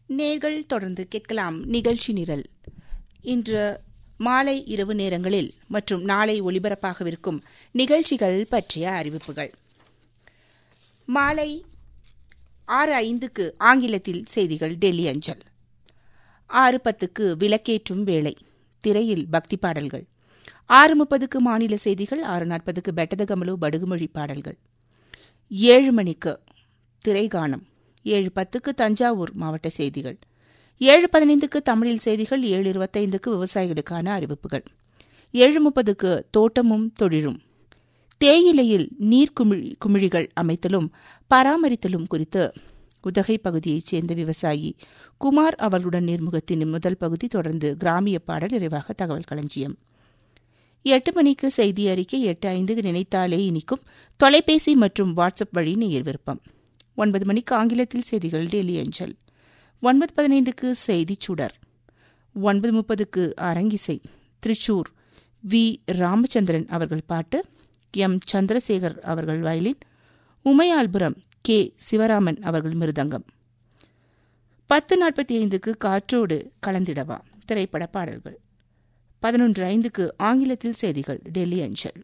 நேர்கள் தொடர்ந்து கேட்கலாம் நிகழ்ச்சி நிரல் இன்று மாலை இரவு நேரங்களில் மற்றும் நாளை ஒலிபரப்பாகவிருக்கும் நிகழ்ச்சிகள் பற்றிய அறிவிப்புகள் மாலை ஆறு ஐந்துக்கு ஆங்கிலத்தில் செய்திகள் டெல்லி அஞ்சல் ஆறு பத்துக்கு விளக்கேற்றும் வேளை திரையில் பக்தி பாடல்கள் ஆறு முப்பதுக்கு மாநில செய்திகள் ஆறு நாற்பதுக்கு பெட்டதகமலு படுகுமொழி பாடல்கள் ஏழு மணிக்கு திரைகானம் ஏழு பத்துக்கு தஞ்சாவூர் மாவட்ட செய்திகள் ஏழு பதினைந்துக்கு தமிழில் செய்திகள் ஏழு இருபத்தைந்துக்கு விவசாயிகளுக்கான அறிவிப்புகள் ஏழு முப்பதுக்கு தோட்டமும் தொழிலும் தேயிலையில் நீர் குமிழி குமிழிகள் அமைத்தலும் பராமரித்தலும் குறித்து உதகை பகுதியைச் சேர்ந்த விவசாயி குமார் அவர்களுடன் நேர்முகத்தின் முதல் பகுதி தொடர்ந்து கிராமிய பாடல் நிறைவாக தகவல் களஞ்சியம் எட்டு மணிக்கு செய்தி அறிக்கை எட்டு ஐந்துக்கு நினைத்தாலே இனிக்கும் தொலைபேசி மற்றும் வாட்ஸ்அப் வழி நேயர் விருப்பம் ஒன்பது மணிக்கு ஆங்கிலத்தில் செய்திகள் டெல்லி அஞ்சல் ஒன்பது பதினைந்துக்கு செய்திச் சுடர் ஒன்பது முப்பதுக்கு அரங்கிசை திருச்சூர் வி ராமச்சந்திரன் அவர்கள் பாட்டு எம் சந்திரசேகர் அவர்கள் வயலின் உமையால்புரம் கே சிவராமன் அவர்கள் மிருதங்கம் பத்து நாற்பத்தி ஐந்துக்கு காற்றோடு கலந்திடவா திரைப்பட பாடல்கள் பதினொன்று ஐந்துக்கு ஆங்கிலத்தில் செய்திகள் டெல்லி அஞ்சல்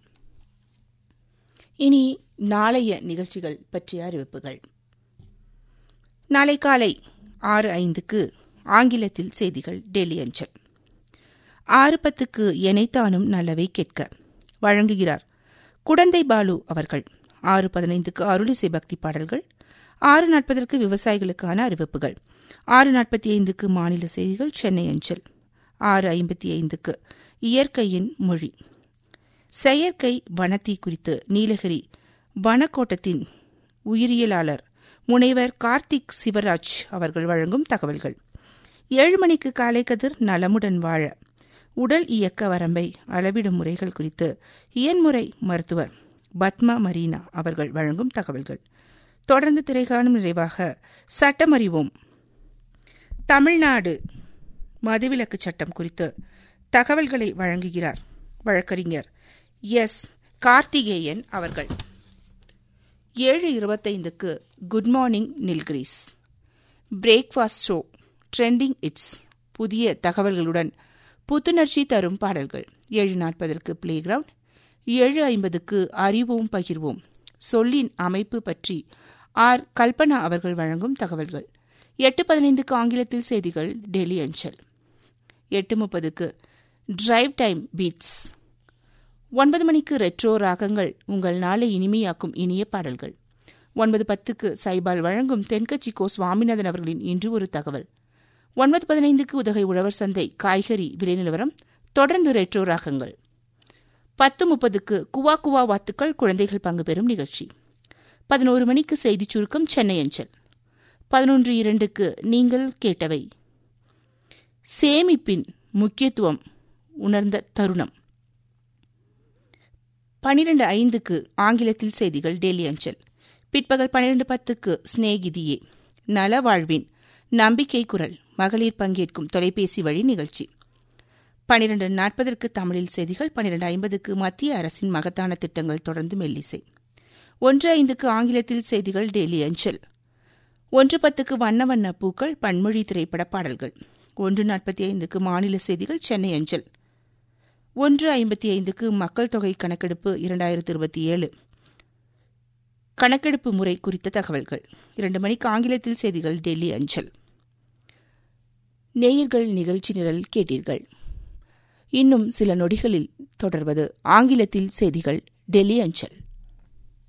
இனி நாளைய நிகழ்ச்சிகள் பற்றிய அறிவிப்புகள் நாளை காலை ஆறு ஐந்துக்கு ஆங்கிலத்தில் செய்திகள் டெல்லி அஞ்சல் ஆறு பத்துக்கு எனைத்தானும் நல்லவை கேட்க வழங்குகிறார் குடந்தை பாலு அவர்கள் ஆறு பதினைந்துக்கு அருளிசை பக்தி பாடல்கள் ஆறு நாற்பதற்கு விவசாயிகளுக்கான அறிவிப்புகள் ஆறு நாற்பத்தி ஐந்துக்கு மாநில செய்திகள் சென்னை அஞ்சல் ஆறு ஐம்பத்தி ஐந்துக்கு இயற்கையின் மொழி செயற்கை வனத்தீ குறித்து நீலகிரி வனக்கோட்டத்தின் உயிரியலாளர் முனைவர் கார்த்திக் சிவராஜ் அவர்கள் வழங்கும் தகவல்கள் ஏழு மணிக்கு காலை கதிர் நலமுடன் வாழ உடல் இயக்க வரம்பை அளவிடும் முறைகள் குறித்து இயன்முறை மருத்துவர் பத்மா மரீனா அவர்கள் வழங்கும் தகவல்கள் தொடர்ந்து திரைகாணும் நிறைவாக சட்டமறிவோம் தமிழ்நாடு மதுவிலக்கு சட்டம் குறித்து தகவல்களை வழங்குகிறார் வழக்கறிஞர் எஸ் கார்த்திகேயன் அவர்கள் ஏழு இருபத்தைந்துக்கு good morning Nilgiris breakfast show trending it's புதிய தகவல்களுடன் புத்துணர்ச்சி தரும் பாடல்கள் ஏழு நாற்பதற்கு பிளே கிரவுண்ட் ஏழு ஐம்பதுக்கு அறிவோம் பகிர்வோம் சொல்லின் அமைப்பு பற்றி ஆர் கல்பனா அவர்கள் வழங்கும் தகவல்கள் எட்டு பதினைந்துக்கு ஆங்கிலத்தில் செய்திகள் டெல்லி அஞ்சல் எட்டு முப்பதுக்கு டிரைவ் டைம் பீட்ஸ் ஒன்பது மணிக்கு ரெட்ரோ ராகங்கள் உங்கள் நாளை இனிமையாக்கும் இனிய பாடல்கள் ஒன்பது பத்துக்கு சைபால் வழங்கும் தென்கட்சி கோ சுவாமிநாதன் அவர்களின் இன்று ஒரு தகவல் ஒன்பது பதினைந்துக்கு உதகை உழவர் சந்தை காய்கறி விலை நிலவரம் தொடர்ந்து ரெட்ரோ ராகங்கள் பத்து முப்பதுக்கு குவா குவா வாத்துக்கள் குழந்தைகள் பங்கு பெறும் நிகழ்ச்சி பதினோரு மணிக்கு செய்திச் சுருக்கம் சென்னை அஞ்சல் பதினொன்று இரண்டுக்கு நீங்கள் கேட்டவை சேமிப்பின் முக்கியத்துவம் உணர்ந்த தருணம் பனிரெண்டு ஐந்துக்கு ஆங்கிலத்தில் செய்திகள் டெல்லி அஞ்சல் பிற்பகல் பன்னிரண்டு பத்துக்கு ஸ்நேகிதியே நலவாழ்வின் நம்பிக்கை குரல் மகளிர் பங்கேற்கும் தொலைபேசி வழி நிகழ்ச்சி பனிரெண்டு நாற்பதற்கு தமிழில் செய்திகள் பனிரெண்டு ஐம்பதுக்கு மத்திய அரசின் மகத்தான திட்டங்கள் தொடர்ந்து மெல்லிசை ஒன்று ஐந்துக்கு ஆங்கிலத்தில் செய்திகள் டெல்லி அஞ்சல் ஒன்று பத்துக்கு வண்ண வண்ண பூக்கள் பன்மொழி திரைப்பட பாடல்கள் ஒன்று நாற்பத்தி ஐந்துக்கு மாநில செய்திகள் சென்னை அஞ்சல் ஒன்று ஐம்பத்தி ஐந்துக்கு மக்கள் தொகை கணக்கெடுப்பு இரண்டாயிரத்தி இருபத்தி ஏழு கணக்கெடுப்பு முறை குறித்த தகவல்கள் இரண்டு மணிக்கு ஆங்கிலத்தில் செய்திகள் டெல்லி அஞ்சல் நேயர்கள் நிகழ்ச்சி நிரல் கேட்டீர்கள் இன்னும் சில நொடிகளில் தொடர்வது ஆங்கிலத்தில் செய்திகள் டெல்லி அஞ்சல்